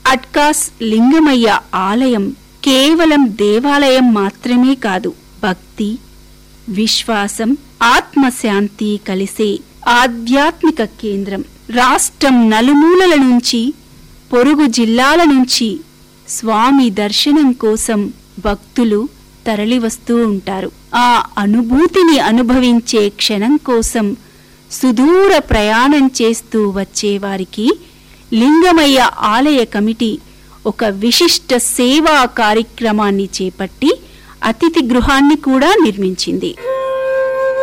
అట్కాస్ లింగమయ్య ఆలయం కేవలం దేవాలయం మాత్రమే కాదు భక్తి విశ్వాసం ఆత్మశాంతి కలిసే ఆధ్యాత్మిక కేంద్రం రాష్ట్రం నలుమూలల నుంచి పొరుగు జిల్లాల నుంచి స్వామి దర్శనం కోసం భక్తులు తరలివస్తూ ఉంటారు ఆ అనుభూతిని అనుభవించే క్షణం కోసం సుదూర ప్రయాణం చేస్తూ వచ్చేవారికి లింగమయ్య ఆలయ కమిటీ ఒక విశిష్ట సేవా కార్యక్రమాన్ని చేపట్టి అతిథి గృహాన్ని కూడా నిర్మించింది